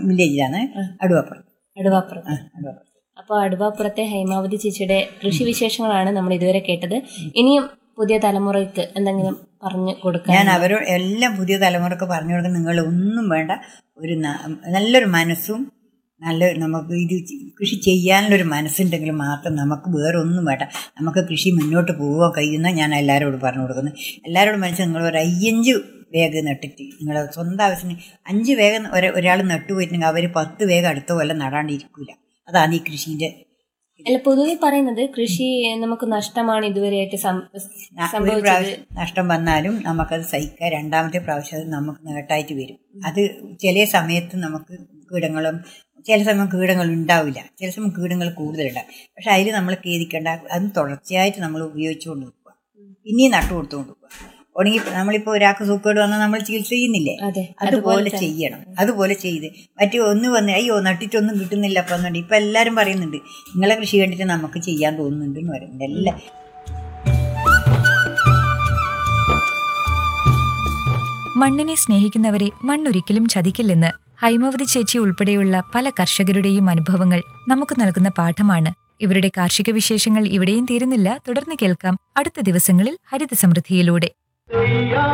വില്ലേജിലാണ് അടുവപ്പുറം അടുവാപ്പുറത്ത് ആ അടുവപ്പുറം അപ്പോൾ അടുവാപ്പുറത്തെ ഹൈമാവതി ചേച്ചിയുടെ കൃഷി വിശേഷങ്ങളാണ് നമ്മൾ ഇതുവരെ കേട്ടത് ഇനിയും പുതിയ തലമുറയ്ക്ക് എന്തെങ്കിലും പറഞ്ഞു കൊടുക്കാൻ ഞാൻ അവരോട് എല്ലാം പുതിയ തലമുറക്ക് പറഞ്ഞു കൊടുക്കുന്ന നിങ്ങൾ ഒന്നും വേണ്ട ഒരു ന- നല്ലൊരു മനസ്സും നല്ല നമുക്ക് ഇത് ചെ- കൃഷി ചെയ്യാനുള്ളൊരു മനസ്സുണ്ടെങ്കിൽ മാത്രം നമുക്ക് വേറെ ഒന്നും വേണ്ട നമുക്ക് കൃഷി മുന്നോട്ട് പോകാൻ കഴിയുന്ന ഞാൻ എല്ലാവരോടും പറഞ്ഞു കൊടുക്കുന്നത് എല്ലാവരോടും മനസ്സിൽ നിങ്ങൾ ഒരു അയ്യഞ്ച് വേഗം നട്ടിട്ട് നിങ്ങളെ സ്വന്തം ആവശ്യത്തിന് അഞ്ച് വേഗം ഒരാൾ നട്ടുപോയിട്ടുണ്ടെങ്കിൽ അവർ പത്ത് വേഗം അടുത്ത കൊല്ലം നടാണ്ടിരിക്കില്ല അതാണ് ഈ കൃഷിൻ്റെ അല്ല പൊതുവെ പറയുന്നത് കൃഷി നമുക്ക് നഷ്ടമാണ് ഇതുവരെയായിട്ട് സം- ഒരു സംഭവിച്ചത് പ്രാവശ്യം നഷ്ടം വന്നാലും നമുക്കത് സഹിക്കാം രണ്ടാമത്തെ പ്രാവശ്യം അത് നമുക്ക് നേട്ടായിട്ട് വരും അത് ചില സമയത്ത് നമുക്ക് കീടങ്ങളും ചില സമയം കീടങ്ങൾ ഉണ്ടാവില്ല ചില സമയം കീടങ്ങൾ കൂടുതലുണ്ടാവും പക്ഷെ അതിൽ നമ്മൾ ഖേദിക്കേണ്ട അത് തുടർച്ചയായിട്ട് നമ്മൾ ഉപയോഗിച്ചുകൊണ്ട് നിൽക്കുക പിന്നെയും നട്ടു കൊടുത്തുകൊണ്ട് നിൽക്കുക ഉണങ്ങി നമ്മളിപ്പോൾ ഒരാൾക്ക് സൂക്കേട് വന്നാൽ നമ്മൾ ചികിത്സ ചെയ്യുന്നില്ലേ അതെ അതുപോലെ ചെയ്യണം അതുപോലെ ചെയ്ത് മറ്റു ഒന്ന് വന്ന് അയ്യോ നട്ടിട്ടൊന്നും കിട്ടുന്നില്ല അപ്പം എന്നുണ്ട് ഇപ്പം എല്ലാവരും പറയുന്നുണ്ട് നിങ്ങളെ കൃഷി കണ്ടിട്ട് നമുക്ക് ചെയ്യാൻ തോന്നുന്നുണ്ട് എന്ന് പറയുന്നുണ്ട് എല്ലാ മണ്ണിനെ സ്നേഹിക്കുന്നവരെ മണ്ണൊരിക്കലും ചതിക്കില്ലെന്ന് ഹൈമവതി ചേച്ചി ഉൾപ്പെടെയുള്ള പല കർഷകരുടെയും അനുഭവങ്ങൾ നമുക്ക് നൽകുന്ന പാഠമാണ് ഇവരുടെ കാർഷിക വിശേഷങ്ങൾ ഇവിടെയും തീരുന്നില്ല തുടർന്ന് കേൾക്കാം അടുത്ത ദിവസങ്ങളിൽ ഹരിത സമൃദ്ധിയിലൂടെ